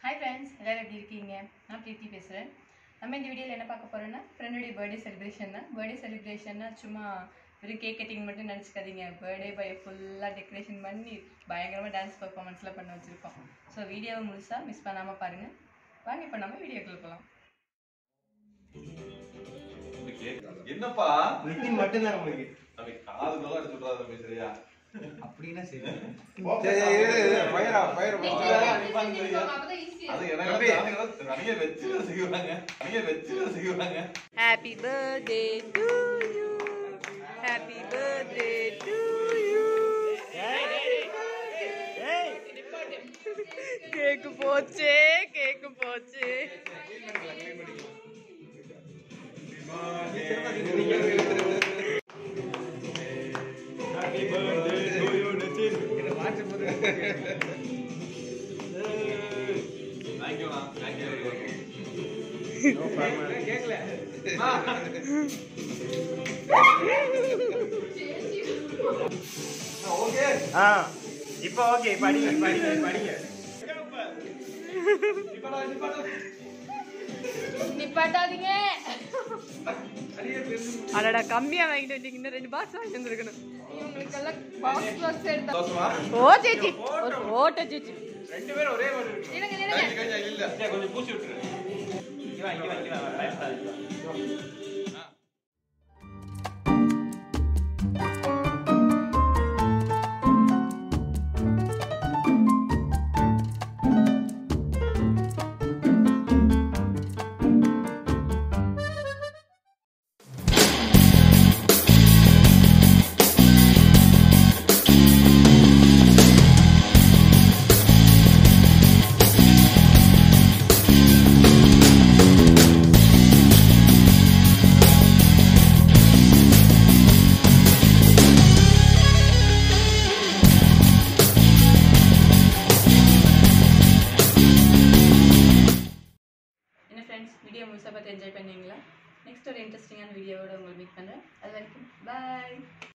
hi friends எல்லோரும் எப்படி இருக்கீங்க நான் பிரீத்தி பேசுகிறேன் நம்ம இந்த வீடியோவில் என்ன பார்க்க போகிறோன்னா ஃப்ரெண்டுடைய பர்த்டே செலிப்ரேஷன் தான் பர்த்டே செலிப்ரேஷன்னா சும்மா வெறும் கேக் கட்டிங் மட்டும் நினச்சிக்காதீங்க பர்த்டே பை ஃபுல்லாக டெக்கரேஷன் பண்ணி பயங்கரமாக டான்ஸ் பர்ஃபார்மன்ஸ்லாம் பண்ண வச்சுருக்கோம் ஸோ வீடியோவை முழுசாக மிஸ் பண்ணாமல் பாருங்கள் வாங்க இப்போ நம்ம வீடியோக்குள்ள போகலாம் என்னப்பா நிதின் மட்டும்தான் உங்களுக்கு தம்பி காதுக்குள்ள அடிச்சு விட்றாத தம்பி சரியா அப்படின்னா சரி அது எனக்கு எனக்கு நிறைய வச்சு செய்வாங்க நிறைய வச்சு செய்வாங்க happy birthday to you happy birthday to you cake போச்சே கேக்கு போச்சே தேங்க்யூண்ணா தேங்க்யூ ஓகே ஆ இப்போ ஓகே படிங்க படிங்க படிங்க நிப்பாட்டாதீங்க அடடா கம்மியா வாங்கிட்டு வந்தீங்க இன்னும் ரெண்டு பாக்ஸ் வாங்கிட்டு வந்திருக்கணும் இவங்களுக்கெல்லாம் பாக்ஸ் பாக்ஸ் எடுத்தா தோசமா ஓ சேச்சி ஒரு ஓட்ட சேச்சி ரெண்டு பேரும் ஒரே மாதிரி இருக்கு இருங்க இருங்க கஞ்சி கஞ்சி இல்ல சரி, கொஞ்சம் பூசி விட்டுரு இங்க வா இங்க வா இங்க வா பயப்படாத என்ன ஃப்ரெண்ட்ஸ் வீடியோ முழுசாக பார்த்து என்ஜாய் பண்ணீங்களா நெக்ஸ்ட் ஒரு இன்ட்ரெஸ்டிங்கான வீடியோவோட உங்களை மீட் பண்ணுறேன் அது வரைக்கும் பாய்